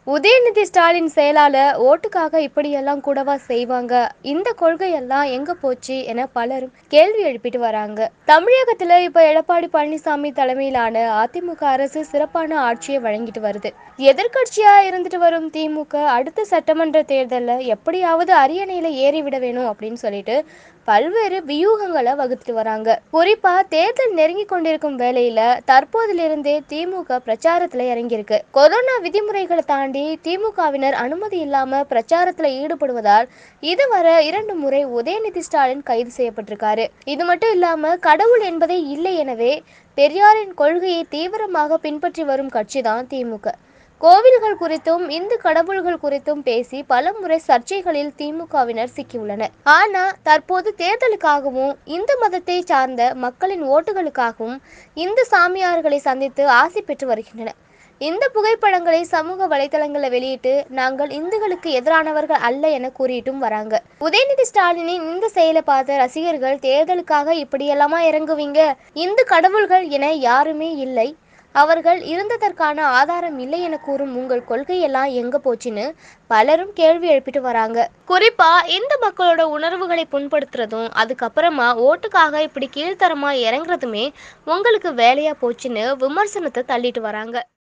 உதயநிதி ஸ்டாலின் செயலாளர் ஓட்டுக்காக இப்படியெல்லாம் கூடவா செய்வாங்க இந்த கொள்கையெல்லாம் எங்க போச்சு என பலரும் கேள்வி எழுப்பிட்டு வராங்க தமிழகத்துல இப்ப எடப்பாடி பழனிசாமி தலைமையிலான அதிமுக அரசு சிறப்பான ஆட்சியை வழங்கிட்டு வருது எதிர்க்கட்சியா இருந்துட்டு வரும் திமுக அடுத்த சட்டமன்ற தேர்தல்ல எப்படியாவது அரியணையில ஏறிவிட வேணும் அப்படின்னு சொல்லிட்டு பல்வேறு வியூகங்களை வகுத்துட்டு வராங்க குறிப்பா தேர்தல் நெருங்கி கொண்டிருக்கும் வேளையில தற்போதிலிருந்தே திமுக பிரச்சாரத்துல இறங்கியிருக்கு கொரோனா விதிமுறைகளை தாண்டி திமுகவினர் அனுமதி இல்லாம பிரச்சாரத்துல ஈடுபடுவதால் இதுவரை இரண்டு முறை உதயநிதி ஸ்டாலின் கைது செய்யப்பட்டிருக்காரு இது மட்டும் இல்லாம கடவுள் என்பதே இல்லை எனவே பெரியாரின் கொள்கையை தீவிரமாக பின்பற்றி வரும் கட்சிதான் திமுக கோவில்கள் குறித்தும் இந்து கடவுள்கள் குறித்தும் பேசி பல முறை சர்ச்சைகளில் திமுகவினர் சிக்கியுள்ளனர் ஆனா தற்போது தேர்தலுக்காகவும் இந்து மதத்தை சார்ந்த மக்களின் ஓட்டுகளுக்காகவும் இந்து சாமியார்களை சந்தித்து ஆசி பெற்று வருகின்றனர் இந்த புகைப்படங்களை சமூக வலைதளங்களில் வெளியிட்டு நாங்கள் இந்துக்களுக்கு எதிரானவர்கள் அல்ல என கூறிட்டும் வராங்க உதயநிதி ஸ்டாலினின் இந்த செயலை பார்த்த ரசிகர்கள் தேர்தலுக்காக இப்படியெல்லாமா இறங்குவீங்க இந்து கடவுள்கள் என யாருமே இல்லை அவர்கள் இருந்ததற்கான ஆதாரம் இல்லை என கூறும் உங்கள் கொள்கையெல்லாம் எங்க போச்சுன்னு பலரும் கேள்வி எழுப்பிட்டு வராங்க குறிப்பா இந்த மக்களோட உணர்வுகளை புண்படுத்துறதும் அதுக்கப்புறமா ஓட்டுக்காக இப்படி கீழ்த்தரமா இறங்குறதுமே உங்களுக்கு வேலையா போச்சுன்னு விமர்சனத்தை தள்ளிட்டு வராங்க